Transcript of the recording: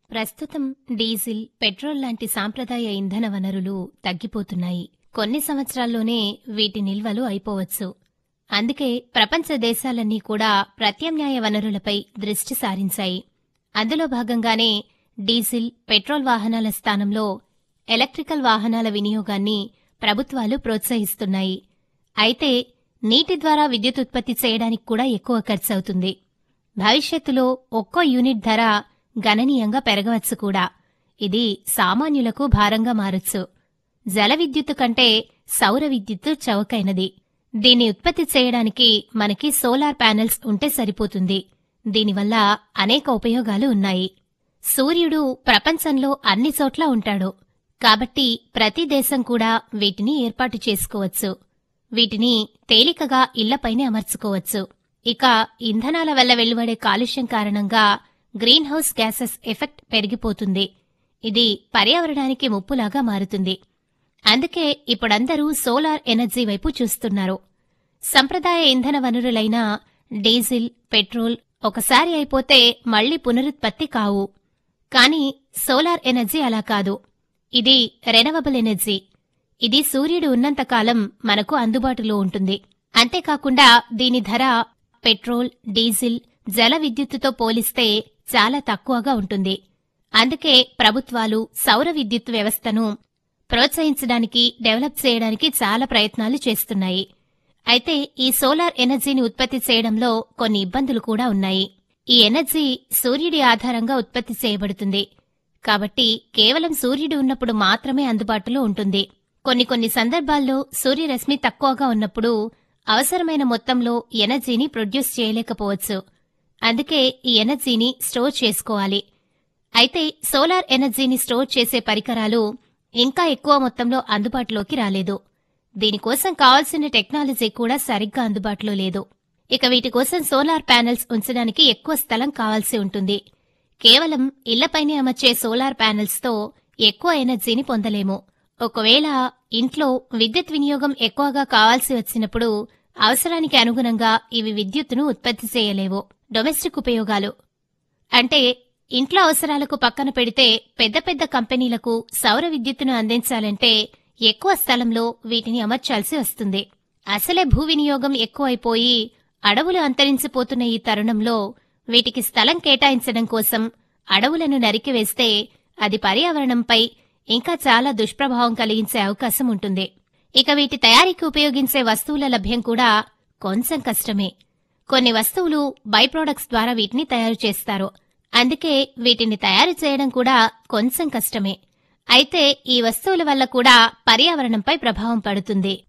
ప్రస్తుతం diesel petrol లాంటి సాంప్రదాయ ఇంధన వనరులు తగ్గిపోతున్నాయి కొన్ని సంవత్సరాల్లోనే వీటి నిల్వలు అయిపోవచ్చు అందుకే ప్రపంచ దేశాలన్నీ కూడా ప్రత్యామ్నాయ వనరులపై దృష్టి సారించాయి అందులో భాగంగానే డీజిల్ పెట్రోల్ వాహనాల స్థానంలో ఎలక్ట్రికల్ వాహనాల వినియోగాన్ని ప్రభుత్వాలు ప్రోత్సహిస్తున్నాయి అయితే నీటి ద్వారా విద్యుత్ ఉత్పత్తి చేయడానికి కూడా ఎక్కువ ఖర్చవుతుంది భవిష్యత్తులో ఒక్కో యూనిట్ ధర గణనీయంగా పెరగవచ్చు కూడా ఇది సామాన్యులకు భారంగా మారొచ్చు జల విద్యుత్తు కంటే సౌర విద్యుత్తు చౌకైనది దీన్ని ఉత్పత్తి చేయడానికి మనకి సోలార్ ప్యానెల్స్ ఉంటే సరిపోతుంది దీనివల్ల అనేక ఉపయోగాలు ఉన్నాయి సూర్యుడు ప్రపంచంలో అన్ని చోట్ల ఉంటాడు కాబట్టి ప్రతి దేశం కూడా వీటిని ఏర్పాటు చేసుకోవచ్చు వీటిని తేలికగా ఇళ్లపైనే అమర్చుకోవచ్చు ఇక ఇంధనాల వల్ల వెలువడే కాలుష్యం కారణంగా గ్రీన్ హౌస్ గ్యాసెస్ ఎఫెక్ట్ పెరిగిపోతుంది ఇది పర్యావరణానికి ముప్పులాగా మారుతుంది అందుకే ఇప్పుడందరూ సోలార్ ఎనర్జీ వైపు చూస్తున్నారు సంప్రదాయ ఇంధన వనరులైన డీజిల్ పెట్రోల్ ఒకసారి అయిపోతే మళ్లీ పునరుత్పత్తి కావు కానీ సోలార్ ఎనర్జీ అలా కాదు ఇది రెనవబుల్ ఎనర్జీ ఇది సూర్యుడు ఉన్నంతకాలం మనకు అందుబాటులో ఉంటుంది అంతేకాకుండా దీని ధర పెట్రోల్ డీజిల్ జల విద్యుత్తుతో పోలిస్తే చాలా తక్కువగా ఉంటుంది అందుకే ప్రభుత్వాలు సౌర విద్యుత్ వ్యవస్థను ప్రోత్సహించడానికి డెవలప్ చేయడానికి చాలా ప్రయత్నాలు చేస్తున్నాయి అయితే ఈ సోలార్ ఎనర్జీని ఉత్పత్తి చేయడంలో కొన్ని ఇబ్బందులు కూడా ఉన్నాయి ఈ ఎనర్జీ సూర్యుడి ఆధారంగా ఉత్పత్తి చేయబడుతుంది కాబట్టి కేవలం సూర్యుడు ఉన్నప్పుడు మాత్రమే అందుబాటులో ఉంటుంది కొన్ని కొన్ని సందర్భాల్లో సూర్యరశ్మి తక్కువగా ఉన్నప్పుడు అవసరమైన మొత్తంలో ఎనర్జీని ప్రొడ్యూస్ చేయలేకపోవచ్చు అందుకే ఈ ఎనర్జీని స్టోర్ చేసుకోవాలి అయితే సోలార్ ఎనర్జీని స్టోర్ చేసే పరికరాలు ఇంకా ఎక్కువ మొత్తంలో అందుబాటులోకి రాలేదు దీనికోసం కావాల్సిన టెక్నాలజీ కూడా సరిగ్గా అందుబాటులో లేదు ఇక వీటి కోసం సోలార్ ప్యానెల్స్ ఉంచడానికి ఎక్కువ స్థలం కావాల్సి ఉంటుంది కేవలం ఇళ్లపైనే అమర్చే సోలార్ ప్యానెల్స్తో ఎక్కువ ఎనర్జీని పొందలేము ఒకవేళ ఇంట్లో విద్యుత్ వినియోగం ఎక్కువగా కావాల్సి వచ్చినప్పుడు అవసరానికి అనుగుణంగా ఇవి విద్యుత్తును ఉత్పత్తి చేయలేవు డొమెస్టిక్ ఉపయోగాలు అంటే ఇంట్లో అవసరాలకు పక్కన పెడితే పెద్ద పెద్ద కంపెనీలకు సౌర విద్యుత్తును అందించాలంటే ఎక్కువ స్థలంలో వీటిని అమర్చాల్సి వస్తుంది అసలే భూ వినియోగం ఎక్కువైపోయి అడవులు అంతరించిపోతున్న ఈ తరుణంలో వీటికి స్థలం కేటాయించడం కోసం అడవులను నరికివేస్తే అది పర్యావరణంపై ఇంకా చాలా దుష్ప్రభావం కలిగించే అవకాశం ఉంటుంది ఇక వీటి తయారీకి ఉపయోగించే వస్తువుల లభ్యం కూడా కొంచెం కష్టమే కొన్ని వస్తువులు బై ప్రొడక్ట్స్ ద్వారా వీటిని తయారు చేస్తారు అందుకే వీటిని తయారు చేయడం కూడా కొంచెం కష్టమే అయితే ఈ వస్తువుల వల్ల కూడా పర్యావరణంపై ప్రభావం పడుతుంది